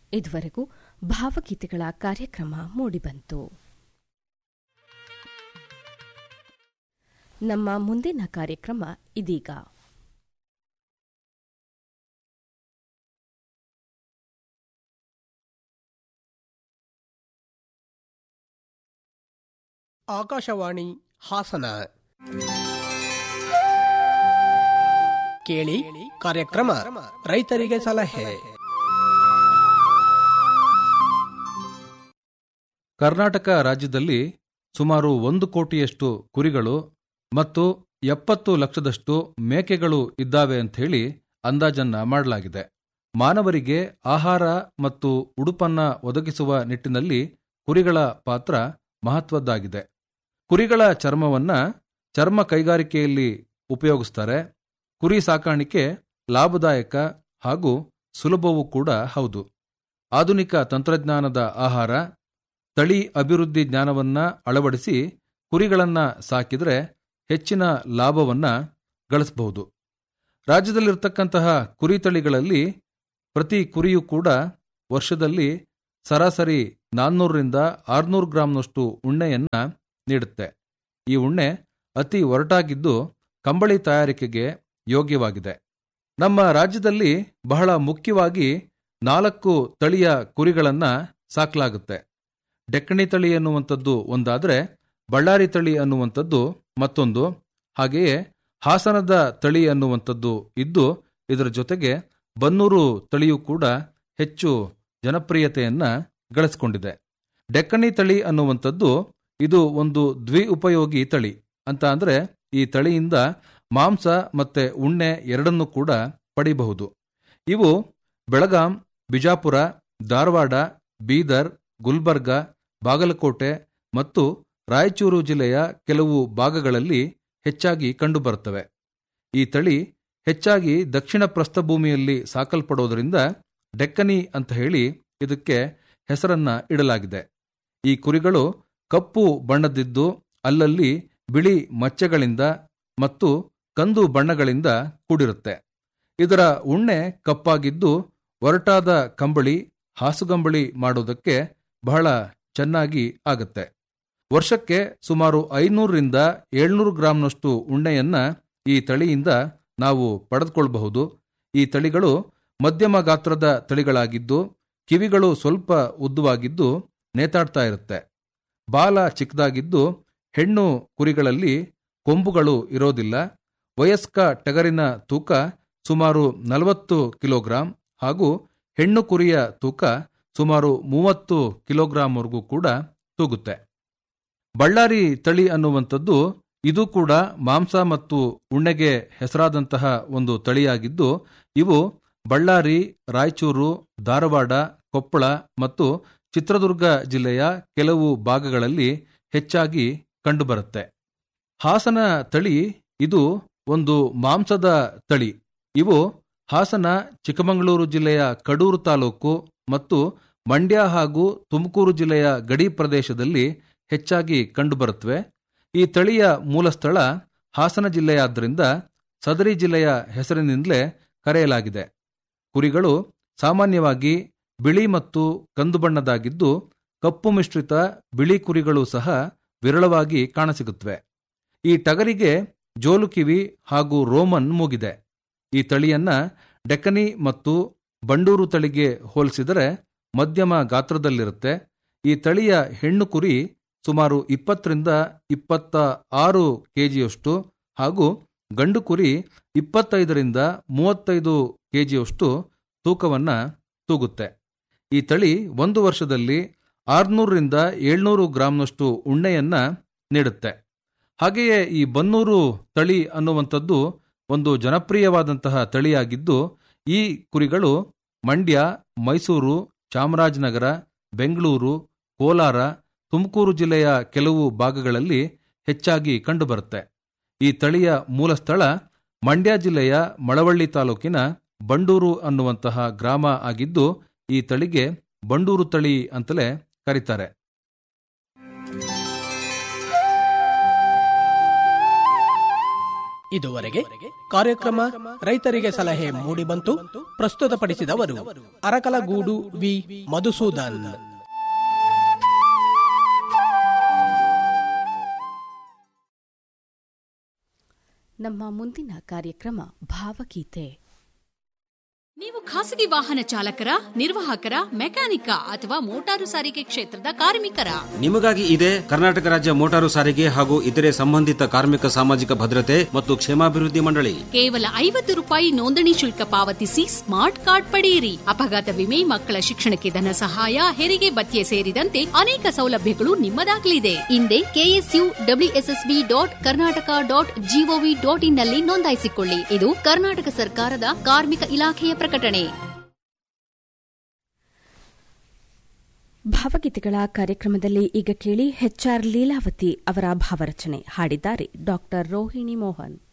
ಇದುವರೆಗೂ ಭಾವಗೀತೆಗಳ ಕಾರ್ಯಕ್ರಮ ಮೂಡಿಬಂತು ನಮ್ಮ ಮುಂದಿನ ಕಾರ್ಯಕ್ರಮ ಇದೀಗ ಆಕಾಶವಾಣಿ ಹಾಸನ ಕೇಳಿ ಕಾರ್ಯಕ್ರಮ ರೈತರಿಗೆ ಸಲಹೆ ಕರ್ನಾಟಕ ರಾಜ್ಯದಲ್ಲಿ ಸುಮಾರು ಒಂದು ಕೋಟಿಯಷ್ಟು ಕುರಿಗಳು ಮತ್ತು ಎಪ್ಪತ್ತು ಲಕ್ಷದಷ್ಟು ಮೇಕೆಗಳು ಇದ್ದಾವೆ ಅಂತ ಹೇಳಿ ಅಂದಾಜನ್ನ ಮಾಡಲಾಗಿದೆ ಮಾನವರಿಗೆ ಆಹಾರ ಮತ್ತು ಉಡುಪನ್ನ ಒದಗಿಸುವ ನಿಟ್ಟಿನಲ್ಲಿ ಕುರಿಗಳ ಪಾತ್ರ ಮಹತ್ವದ್ದಾಗಿದೆ ಕುರಿಗಳ ಚರ್ಮವನ್ನ ಚರ್ಮ ಕೈಗಾರಿಕೆಯಲ್ಲಿ ಉಪಯೋಗಿಸ್ತಾರೆ ಕುರಿ ಸಾಕಾಣಿಕೆ ಲಾಭದಾಯಕ ಹಾಗೂ ಸುಲಭವೂ ಕೂಡ ಹೌದು ಆಧುನಿಕ ತಂತ್ರಜ್ಞಾನದ ಆಹಾರ ತಳಿ ಅಭಿವೃದ್ಧಿ ಜ್ಞಾನವನ್ನ ಅಳವಡಿಸಿ ಕುರಿಗಳನ್ನ ಸಾಕಿದ್ರೆ ಹೆಚ್ಚಿನ ಲಾಭವನ್ನ ಗಳಿಸಬಹುದು ರಾಜ್ಯದಲ್ಲಿರ್ತಕ್ಕಂತಹ ಕುರಿ ತಳಿಗಳಲ್ಲಿ ಪ್ರತಿ ಕುರಿಯೂ ಕೂಡ ವರ್ಷದಲ್ಲಿ ಸರಾಸರಿ ನಾನ್ನೂರರಿಂದ ಆರ್ನೂರು ಗ್ರಾಂನಷ್ಟು ಉಣ್ಣೆಯನ್ನ ನೀಡುತ್ತೆ ಈ ಉಣ್ಣೆ ಅತಿ ಒರಟಾಗಿದ್ದು ಕಂಬಳಿ ತಯಾರಿಕೆಗೆ ಯೋಗ್ಯವಾಗಿದೆ ನಮ್ಮ ರಾಜ್ಯದಲ್ಲಿ ಬಹಳ ಮುಖ್ಯವಾಗಿ ನಾಲ್ಕು ತಳಿಯ ಕುರಿಗಳನ್ನ ಸಾಕಲಾಗುತ್ತೆ ಡೆಕ್ಕಣಿ ತಳಿ ಎನ್ನುವಂಥದ್ದು ಒಂದಾದರೆ ಬಳ್ಳಾರಿ ತಳಿ ಅನ್ನುವಂಥದ್ದು ಮತ್ತೊಂದು ಹಾಗೆಯೇ ಹಾಸನದ ತಳಿ ಅನ್ನುವಂಥದ್ದು ಇದ್ದು ಇದರ ಜೊತೆಗೆ ಬನ್ನೂರು ತಳಿಯೂ ಕೂಡ ಹೆಚ್ಚು ಜನಪ್ರಿಯತೆಯನ್ನ ಗಳಿಸಿಕೊಂಡಿದೆ ಡೆಕ್ಕಣಿ ತಳಿ ಅನ್ನುವಂಥದ್ದು ಇದು ಒಂದು ದ್ವಿ ಉಪಯೋಗಿ ತಳಿ ಅಂತ ಅಂದ್ರೆ ಈ ತಳಿಯಿಂದ ಮಾಂಸ ಮತ್ತೆ ಉಣ್ಣೆ ಎರಡನ್ನೂ ಕೂಡ ಪಡೆಯಬಹುದು ಇವು ಬೆಳಗಾಂ ಬಿಜಾಪುರ ಧಾರವಾಡ ಬೀದರ್ ಗುಲ್ಬರ್ಗ ಬಾಗಲಕೋಟೆ ಮತ್ತು ರಾಯಚೂರು ಜಿಲ್ಲೆಯ ಕೆಲವು ಭಾಗಗಳಲ್ಲಿ ಹೆಚ್ಚಾಗಿ ಕಂಡುಬರುತ್ತವೆ ಈ ತಳಿ ಹೆಚ್ಚಾಗಿ ದಕ್ಷಿಣ ಪ್ರಸ್ಥಭೂಮಿಯಲ್ಲಿ ಸಾಕಲ್ಪಡೋದರಿಂದ ಡೆಕ್ಕನಿ ಅಂತ ಹೇಳಿ ಇದಕ್ಕೆ ಹೆಸರನ್ನ ಇಡಲಾಗಿದೆ ಈ ಕುರಿಗಳು ಕಪ್ಪು ಬಣ್ಣದಿದ್ದು ಅಲ್ಲಲ್ಲಿ ಬಿಳಿ ಮಚ್ಚೆಗಳಿಂದ ಮತ್ತು ಕಂದು ಬಣ್ಣಗಳಿಂದ ಕೂಡಿರುತ್ತೆ ಇದರ ಉಣ್ಣೆ ಕಪ್ಪಾಗಿದ್ದು ಒರಟಾದ ಕಂಬಳಿ ಹಾಸುಗಂಬಳಿ ಮಾಡೋದಕ್ಕೆ ಬಹಳ ಚೆನ್ನಾಗಿ ಆಗುತ್ತೆ ವರ್ಷಕ್ಕೆ ಸುಮಾರು ಐನೂರರಿಂದ ಏಳ್ನೂರು ಗ್ರಾಂನಷ್ಟು ಉಣ್ಣೆಯನ್ನ ಈ ತಳಿಯಿಂದ ನಾವು ಪಡೆದುಕೊಳ್ಳಬಹುದು ಈ ತಳಿಗಳು ಮಧ್ಯಮ ಗಾತ್ರದ ತಳಿಗಳಾಗಿದ್ದು ಕಿವಿಗಳು ಸ್ವಲ್ಪ ಉದ್ದವಾಗಿದ್ದು ನೇತಾಡ್ತಾ ಇರುತ್ತೆ ಬಾಲ ಚಿಕ್ಕದಾಗಿದ್ದು ಹೆಣ್ಣು ಕುರಿಗಳಲ್ಲಿ ಕೊಂಬುಗಳು ಇರೋದಿಲ್ಲ ವಯಸ್ಕ ಟಗರಿನ ತೂಕ ಸುಮಾರು ನಲವತ್ತು ಕಿಲೋಗ್ರಾಂ ಹಾಗೂ ಹೆಣ್ಣು ಕುರಿಯ ತೂಕ ಸುಮಾರು ಮೂವತ್ತು ಕಿಲೋಗ್ರಾಂವರೆಗೂ ಕೂಡ ತೂಗುತ್ತೆ ಬಳ್ಳಾರಿ ತಳಿ ಅನ್ನುವಂಥದ್ದು ಇದು ಕೂಡ ಮಾಂಸ ಮತ್ತು ಉಣ್ಣೆಗೆ ಹೆಸರಾದಂತಹ ಒಂದು ತಳಿಯಾಗಿದ್ದು ಇವು ಬಳ್ಳಾರಿ ರಾಯಚೂರು ಧಾರವಾಡ ಕೊಪ್ಪಳ ಮತ್ತು ಚಿತ್ರದುರ್ಗ ಜಿಲ್ಲೆಯ ಕೆಲವು ಭಾಗಗಳಲ್ಲಿ ಹೆಚ್ಚಾಗಿ ಕಂಡುಬರುತ್ತೆ ಹಾಸನ ತಳಿ ಇದು ಒಂದು ಮಾಂಸದ ತಳಿ ಇವು ಹಾಸನ ಚಿಕ್ಕಮಗಳೂರು ಜಿಲ್ಲೆಯ ಕಡೂರು ತಾಲೂಕು ಮತ್ತು ಮಂಡ್ಯ ಹಾಗೂ ತುಮಕೂರು ಜಿಲ್ಲೆಯ ಗಡಿ ಪ್ರದೇಶದಲ್ಲಿ ಹೆಚ್ಚಾಗಿ ಕಂಡುಬರುತ್ತವೆ ಈ ತಳಿಯ ಮೂಲ ಸ್ಥಳ ಹಾಸನ ಜಿಲ್ಲೆಯಾದ್ದರಿಂದ ಸದರಿ ಜಿಲ್ಲೆಯ ಹೆಸರಿನಿಂದಲೇ ಕರೆಯಲಾಗಿದೆ ಕುರಿಗಳು ಸಾಮಾನ್ಯವಾಗಿ ಬಿಳಿ ಮತ್ತು ಕಂದು ಬಣ್ಣದಾಗಿದ್ದು ಕಪ್ಪು ಮಿಶ್ರಿತ ಬಿಳಿ ಕುರಿಗಳು ಸಹ ವಿರಳವಾಗಿ ಕಾಣಸಿಗುತ್ತವೆ ಈ ಟಗರಿಗೆ ಜೋಲುಕಿವಿ ಹಾಗೂ ರೋಮನ್ ಮೂಗಿದೆ ಈ ತಳಿಯನ್ನ ಡೆಕ್ಕನಿ ಮತ್ತು ಬಂಡೂರು ತಳಿಗೆ ಹೋಲಿಸಿದರೆ ಮಧ್ಯಮ ಗಾತ್ರದಲ್ಲಿರುತ್ತೆ ಈ ತಳಿಯ ಹೆಣ್ಣು ಕುರಿ ಸುಮಾರು ಇಪ್ಪತ್ತರಿಂದ ಇಪ್ಪತ್ತ ಆರು ಕೆಜಿಯಷ್ಟು ಹಾಗೂ ಗಂಡು ಕುರಿ ಇಪ್ಪತ್ತೈದರಿಂದ ಮೂವತ್ತೈದು ಕೆಜಿಯಷ್ಟು ತೂಕವನ್ನ ತೂಗುತ್ತೆ ಈ ತಳಿ ಒಂದು ವರ್ಷದಲ್ಲಿ ಆರ್ನೂರರಿಂದ ಏಳ್ನೂರು ಗ್ರಾಂನಷ್ಟು ಉಣ್ಣೆಯನ್ನ ನೀಡುತ್ತೆ ಹಾಗೆಯೇ ಈ ಬನ್ನೂರು ತಳಿ ಅನ್ನುವಂಥದ್ದು ಒಂದು ಜನಪ್ರಿಯವಾದಂತಹ ತಳಿಯಾಗಿದ್ದು ಈ ಕುರಿಗಳು ಮಂಡ್ಯ ಮೈಸೂರು ಚಾಮರಾಜನಗರ ಬೆಂಗಳೂರು ಕೋಲಾರ ತುಮಕೂರು ಜಿಲ್ಲೆಯ ಕೆಲವು ಭಾಗಗಳಲ್ಲಿ ಹೆಚ್ಚಾಗಿ ಕಂಡುಬರುತ್ತೆ ಈ ತಳಿಯ ಮೂಲ ಸ್ಥಳ ಮಂಡ್ಯ ಜಿಲ್ಲೆಯ ಮಳವಳ್ಳಿ ತಾಲೂಕಿನ ಬಂಡೂರು ಅನ್ನುವಂತಹ ಗ್ರಾಮ ಆಗಿದ್ದು ಈ ತಳಿಗೆ ಬಂಡೂರು ತಳಿ ಅಂತಲೇ ಕರೀತಾರೆ ಇದುವರೆಗೆ ಕಾರ್ಯಕ್ರಮ ರೈತರಿಗೆ ಸಲಹೆ ಮೂಡಿಬಂತು ಪ್ರಸ್ತುತಪಡಿಸಿದವರು ಅರಕಲಗೂಡು ವಿ ಮಧುಸೂದನ್ ನಮ್ಮ ಮುಂದಿನ ಕಾರ್ಯಕ್ರಮ ಭಾವಗೀತೆ ನೀವು ಖಾಸಗಿ ವಾಹನ ಚಾಲಕರ ನಿರ್ವಾಹಕರ ಮೆಕ್ಯಾನಿಕ ಅಥವಾ ಮೋಟಾರು ಸಾರಿಗೆ ಕ್ಷೇತ್ರದ ಕಾರ್ಮಿಕರ ನಿಮಗಾಗಿ ಇದೆ ಕರ್ನಾಟಕ ರಾಜ್ಯ ಮೋಟಾರು ಸಾರಿಗೆ ಹಾಗೂ ಇತರೆ ಸಂಬಂಧಿತ ಕಾರ್ಮಿಕ ಸಾಮಾಜಿಕ ಭದ್ರತೆ ಮತ್ತು ಕ್ಷೇಮಾಭಿವೃದ್ಧಿ ಮಂಡಳಿ ಕೇವಲ ಐವತ್ತು ರೂಪಾಯಿ ನೋಂದಣಿ ಶುಲ್ಕ ಪಾವತಿಸಿ ಸ್ಮಾರ್ಟ್ ಕಾರ್ಡ್ ಪಡೆಯಿರಿ ಅಪಘಾತ ವಿಮೆ ಮಕ್ಕಳ ಶಿಕ್ಷಣಕ್ಕೆ ಧನ ಸಹಾಯ ಹೆರಿಗೆ ಭತ್ಯೆ ಸೇರಿದಂತೆ ಅನೇಕ ಸೌಲಭ್ಯಗಳು ನಿಮ್ಮದಾಗಲಿದೆ ಹಿಂದೆ KSU WSSB dot Karnataka dot gov dot in ನಲ್ಲಿ ನೋಂದಾಯಿಸಿಕೊಳ್ಳಿ ಇದು ಕರ್ನಾಟಕ ಸರ್ಕಾರದ ಕಾರ್ಮಿಕ ಇಲಾಖೆಯ ಪ್ರಕಟಣೆ ಭಾವಗೀತೆಗಳ ಕಾರ್ಯಕ್ರಮದಲ್ಲಿ ಈಗ ಕೇಳಿ ಎಚ್ಆರ್ ಲೀಲಾವತಿ ಅವರ ಭಾವರಚನೆ ಹಾಡಿದ್ದಾರೆ ಡಾಕ್ಟರ್ ರೋಹಿಣಿ ಮೋಹನ್